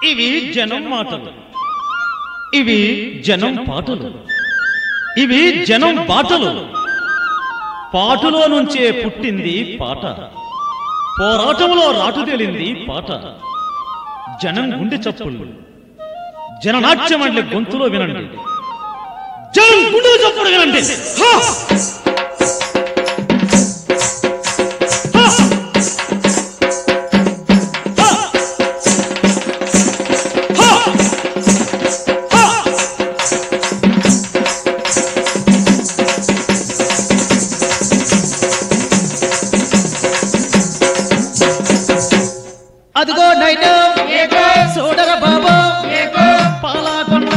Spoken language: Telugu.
ఇవి జనం మాటలు ఇవి జనం పాటలు ఇవి జనం బాటలు పాటులో నుంచే పుట్టింది పాట పోరాటంలో రాటుదేలింది పాట జనం గుండె చప్పుళ్ళు జననాట్యం అంటే గొంతులో వినండి జనం గుండె చప్పుడు వినండి హా! హా! హా! హా! హా! అదిగో నైట్ సోదర బాబు పాలాకొండ